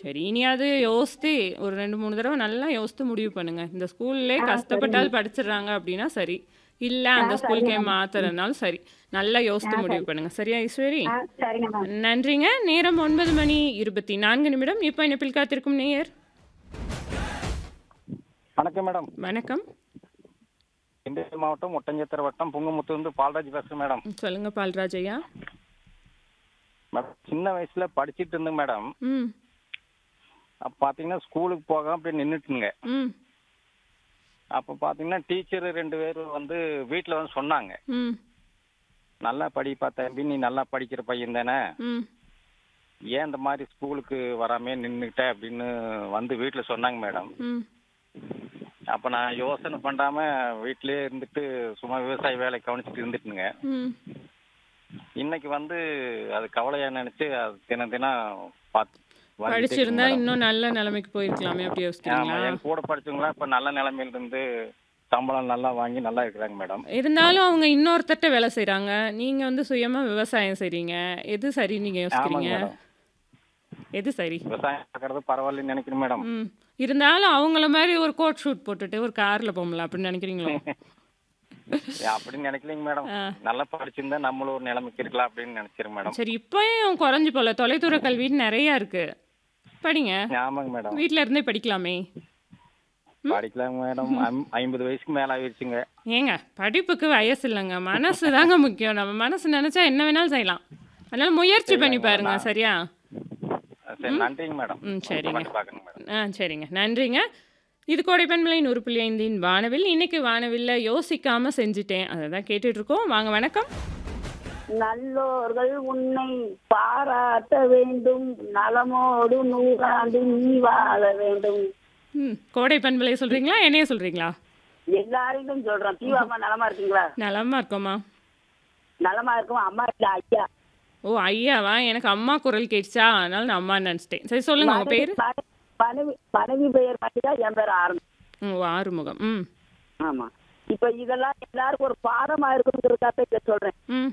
சரி இனியாவது யோசித்து ஒரு ரெண்டு மூணு தடவை நல்லா யோசித்து முடிவு பண்ணுங்க இந்த ஸ்கூல்லே கஷ்டப்பட்டாவது படிச்சிடுறாங்க அப்படின்னா சரி இல்லை அந்த ஸ்கூலுக்கே மாத்துறதுனாலும் சரி நல்லா யோசித்து முடிவு பண்ணுங்க சரியா ஈஸ்வரி ஆ சரிங்க மேம் நன்றிங்க நேரம் ஒன்பது மணி இருபத்தி நான்கு நிமிடம் இப்போ இணைப்பில் காத்திருக்கும் நேயர் வணக்கம் மேடம் வணக்கம் திண்டுக்கல் மாவட்டம் ஒட்டஞ்சத்திர வட்டம் புங்கமுத்து வந்து பால்ராஜ் பேசுறேன் மேடம் சொல்லுங்க பால்ராஜ் ஐயா மேடம் சின்ன வயசுல படிச்சிட்டு இருந்தேன் மேடம் ம் அப்ப பாத்தீங்கன்னா ஸ்கூலுக்கு போகாம அப்படியே நின்றுட்டுங்க ம் அப்ப பாத்தீங்கன்னா டீச்சர் ரெண்டு பேரும் வந்து வீட்டுல வந்து சொன்னாங்க ம் நல்லா படிப்பா தம்பி நீ நல்லா படிக்கிற பையன் தானே ம் ஏன் இந்த மாதிரி ஸ்கூலுக்கு வராமே நின்றுக்கிட்ட அப்படின்னு வந்து வீட்டுல சொன்னாங்க மேடம் ம் அப்ப நான் யோசனை பண்ணாம வீட்டிலேயே இருந்துட்டு சும்மா விவசாய வேலை கவனிச்சுட்டு இருந்துட்டுங்க ம் இன்னைக்கு வந்து அது கவலையா நினைச்சு அது தினம் தினம் பார்த்து வந்துட்டே படிச்சிருந்தா இருக்கு இன்னும் நல்ல நிலைமைக்கு போயிருக்கலாமே அப்படி ஆமா யோசிக்கிறீங்களா என் கூட படிச்சவங்களா இப்ப நல்ல நிலைமையில இருந்து சம்பளம் நல்லா வாங்கி நல்லா இருக்கிறாங்க மேடம் இருந்தாலும் அவங்க இன்னொருத்தட்ட வேலை செய்றாங்க நீங்க வந்து சுயமா விவசாயம் செய்றீங்க எது சரி நீங்க ஆமாங்க யோசிக்கிறீங்க மேடம் எது சரி விவசாயம் பார்க்கறது பரவாயில்லன்னு நினைக்கிறேன் மேடம் ம் இருந்தாலும் அவங்கள மாதிரி ஒரு கோட் ஷூட் போட்டுட்டு ஒரு கார்ல போகலாம் அப்படின்னு நினைக்கிறீங்களோ அப்படின்னு நினைக்கலைங்க மேடம் ஆ. நல்லா படிச்சிருந்தா நம்மளும் ஒரு நிலைமைக்கு இருக்கலாம் அப்படின்னு நினைச்சிருங்க மேடம் சரி இப்பயும் குறைஞ்சு போல தொலைதூர கல்வின்னு நிறைய இருக்கு படிங்க ஆமாங்க மேடம் வீட்ல இருந்தே படிக்கலாமே படிக்கலாங்க மேடம் ஐம்- ஐம்பது வயசுக்கு மேல ஆயிடுச்சுங்க ஏங்க படிப்புக்கு வயசு இல்லைங்க மனசு தாங்க முக்கியம் நம்ம மனசு நினைச்சா என்ன வேணாலும் செய்யலாம் அதனால முயற்சி பண்ணி பாருங்க சரியா சரி நன்றிங்க மேடம் ம் சரிங்க பண்ணி பார்க்கணுங்க மேடம் ஆ சரிங்க நன்றிங்க இது கோடைப்பண்பலை நூறு புள்ளி ஐந்தின் வானவில் இன்னைக்கு வானவில்ல யோசிக்காம செஞ்சுட்டேன் அதை தான் கேட்டுட்டு இருக்கோம் வாங்க வணக்கம் நல்லோர்கள் உன்னை பாராட்ட வேண்டும் நலமோடு நூறாண்டு நீ வாழ வேண்டும் ம் கோடை பண்பலை சொல்றீங்களா என்னைய சொல்றீங்களா எல்லாரையும் சொல்றோம் தீவாமா நலமா இருக்கீங்களா நலமா இருக்கோமா நலமா இருக்கும் அம்மா இல்ல ஐயா ஓ ஐயாவா எனக்கு அம்மா குரல் கேட்டுச்சா அதனால நான் அம்மா நினச்சிட்டேன் சரி சொல்லுங்க உங்க பேரு மனைவி- மனைவி மனைவி பெயர் மட்டும்தான் என் பேர் ஆரம்பி ம், ஓ ஆறுமுகம் ம் ஆமா இப்ப இதெல்லாம் எல்லாருக்கும் ஒரு பாடமா இருக்குங்கிறதுக்காக இத சொல்றேன் ம்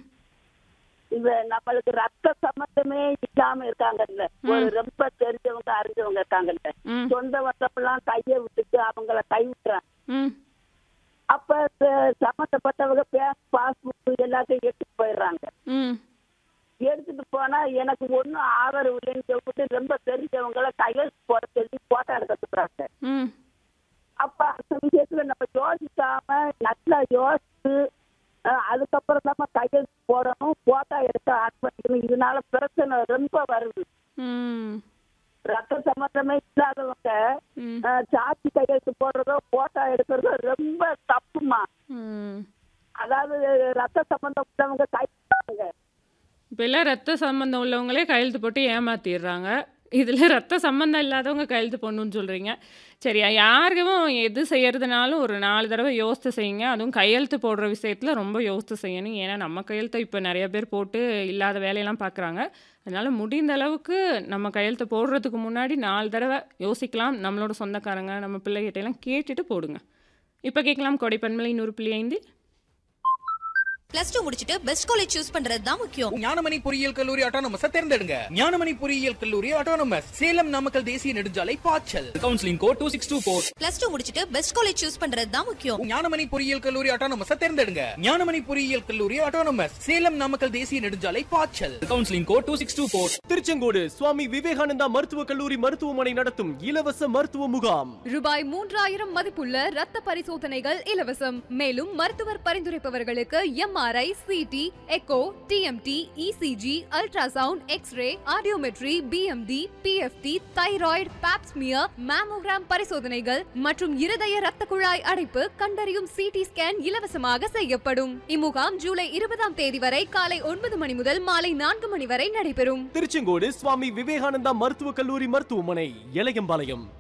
இந்த நம்மளுக்கு ரத்த சம்பந்தமே இல்லாம இருக்காங்கல்ல ஒரு ரொம்ப தெரிஞ்சவங்க அறிஞ்சவங்க இருக்காங்கல்ல ம் சொந்த வட்டமெல்லாம் கைய விட்டுட்டு அவங்கள கை விட்டுறாங்க ம் அப்ப ச- சம்பந்தப்பட்டவங்க பேங்க் பாஸ்புக் எல்லாத்தையும் எடுத்துட்டு போயிடுறாங்க ம் எடுத்துட்டு போனா எனக்கு ஒண்ணும் ஆதரவு இல்லைன்னு சொல்லிட்டு ரொம்ப தெரிஞ்சவங்கள கையெழுத்து போட சொல்லி போட்டோ எடுக்க சொல்றாங்க ம் அப்ப அந்த விஷயத்துல நம்ம யோசிக்காம நல்லா யோசிச்சு அஹ், அதுக்கப்புறம் நம்ம கையெழுத்து போடணும் போட்டோ எடுத்து ஆட் பண்ணிக்கணும் இதனால பிரச்சனை ரொம்ப வருது ம் ரத்த சம்பந்தமே இல்லாதவங்க ம் அஹ், சாட்சி கையெழுத்து போடுறதோ போட்டோ எடுக்கிறதோ ரொம்ப தப்புமா ம் அதாவது ரத்த சம்பந்தம் உள்ளவங்க கைப்பாங்க இப்போ எல்லாம் ரத்த சம்பந்தம் உள்ளவங்களே கையெழுத்து போட்டு ஏமாத்திடுறாங்க இதில் ரத்த சம்பந்தம் இல்லாதவங்க கையெழுத்து போடணும்னு சொல்கிறீங்க சரியா யாருக்கும் எது செய்யறதுனாலும் ஒரு நாலு தடவை யோசித்து செய்யுங்க அதுவும் கையெழுத்து போடுற விஷயத்தில் ரொம்ப யோசித்து செய்யணும் ஏன்னா நம்ம கையெழுத்தை இப்போ நிறைய பேர் போட்டு இல்லாத வேலையெல்லாம் பார்க்குறாங்க அதனால் முடிந்த அளவுக்கு நம்ம கையெழுத்து போடுறதுக்கு முன்னாடி நாலு தடவை யோசிக்கலாம் நம்மளோட சொந்தக்காரங்க நம்ம பிள்ளைகிட்ட எல்லாம் கேட்டுட்டு போடுங்க இப்போ கேட்கலாம் கொடைப்பன்மலை நூறு புள்ளி ஐந்து பிளஸ் டூ முடிச்சிட்டு பெஸ்ட் காலேஜ் சூஸ் பண்றது தான் முக்கியம் ஞானமணி பொறியியல் கல்லூரி ஆட்டோனமஸ் தேர்ந்தெடுங்க ஞானமணி பொறியியல் கல்லூரி ஆட்டோனமஸ் சேலம் நாமக்கல் தேசிய நெடுஞ்சாலை பாய்ச்சல் counselling code two six two four plus two முடிச்சிட்டு பெஸ்ட் காலேஜ் சூஸ் பண்றது தான் முக்கியம் ஞானமணி பொறியியல் கல்லூரி ஆட்டோனமஸ் தேர்ந்தெடுங்க ஞானமணி பொறியியல் கல்லூரி ஆட்டோனமஸ் சேலம் நாமக்கல் தேசிய நெடுஞ்சாலை பாய்ச்சல் counselling code two six two four Tiruchengode Swami Vivekananda மருத்துவக் கல்லூரி மருத்துவமனை நடத்தும் இலவச மருத்துவ முகாம் ரூபாய் மூன்றாயிரம் மதிப்புள்ள ரத்த பரிசோதனைகள் இலவசம் மேலும் மருத்துவர் பரிந்துரைப்பவர்களுக்கு MRI CT echo TMT ECG ultrasound X ray audiometry BMD PFT thyroid pap smear mammogram பரிசோதனைகள் மற்றும் இருதய ரத்த குழாய் அடைப்பு கண்டறியும் சிடி ஸ்கேன் இலவசமாக செய்யப்படும் இம்முகாம் ஜூலை இருபதாம் தேதி வரை காலை ஒன்பது மணி முதல் மாலை நான்கு மணி வரை நடைபெறும் திருச்செங்கோடு சுவாமி விவேகானந்தா மருத்துவக் கல்லூரி மருத்துவமனை இளையம்பாளையம்